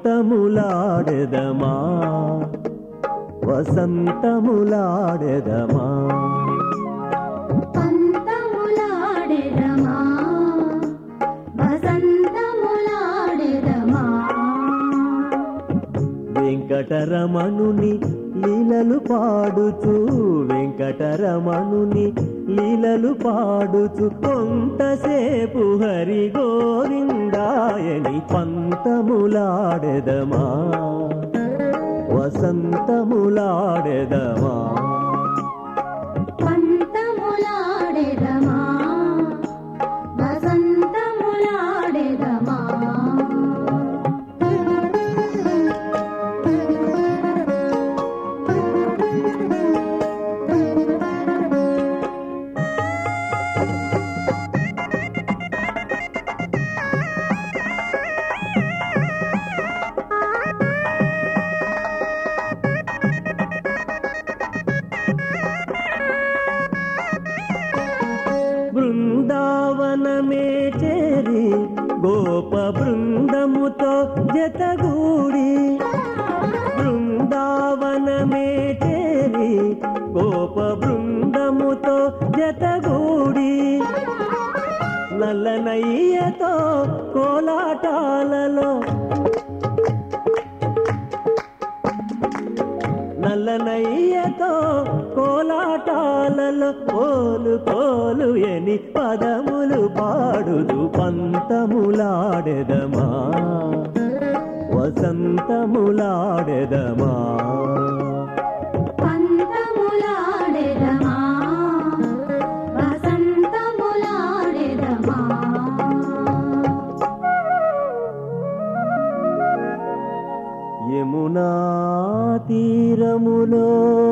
పంతములాడెదమా వసంతములాడెదమా పంతములాడెదమా వసంతములాడెదమా వెంకటరమణుని లీలలు పాడుచు వెంకటరమణుని లీలలు పాడుచు కొంతసేపు హరి గోవిందాయని పంతములాడెదమా వసంతములాడెదమా పంతములాడెదమా వసంతములాడెదమా బృందావనమే చేరి గోప బృందముతో జతగూడి బృందావనమే చేరి గోప బృందముతో జతగూడి నల్లనయ్యతో కోలాటాలలో నల్లనయ్యతో కోలాటాలలో కోలు కోలు ఎని పదములు పాడుదు పంతములాడెదమా వసంతములాడెదమా పంతములాడెదమా వసంతములాడెదమా యమునా తీరములో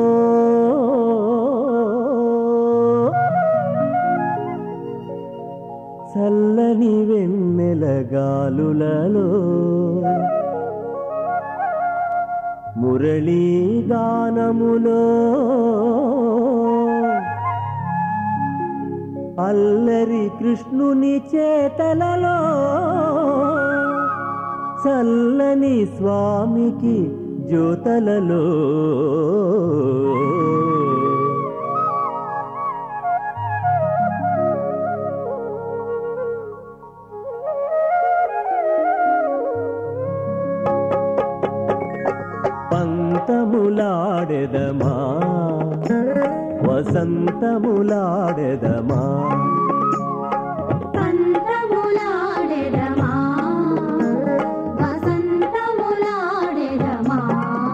చల్లని వెన్నెల గాలులలో మురళీ గానములో అల్లరి కృష్ణుని చేతలలో చల్లని స్వామికి జ్యోతలలో పంతములాడెదమా వసంతములాడెదమా పంతములాడెదమా వసంతములాడెదమా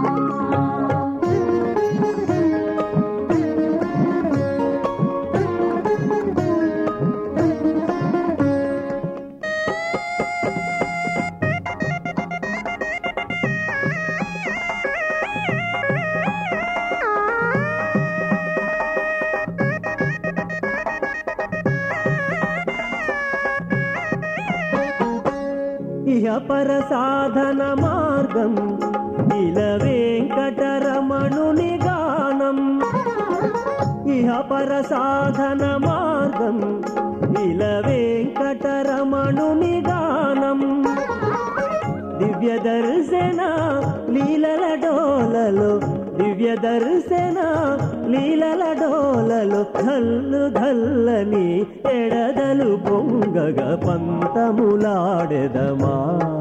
ఇహ పర సాధన మార్గం ఇల వెంకటరమణుని గానం ఇహ పర సాధన మార్గం ఇల వెంకటరమణుని గానం దివ్య దర్శన లీలల డోలలో దివ్య దర్శన లీలల డోలలో ధల్లు ధల్లని ఎడదలు పొంగగ పంతములాడెదమా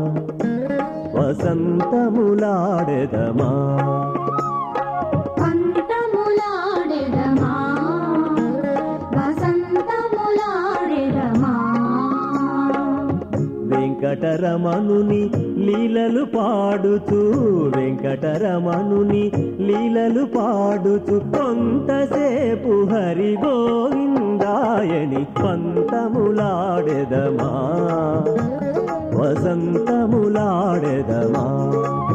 వసంతములాడెదమా పంతములాడెదమా వసంతములాడెదమా వెంకటరమణుని లీలలు పాడుచు వెంకటరమణుని లీలలు పాడుచు కొంతసేపు హరి గోవిందాయని పంతములాడెదమా వసంతములాడెదమా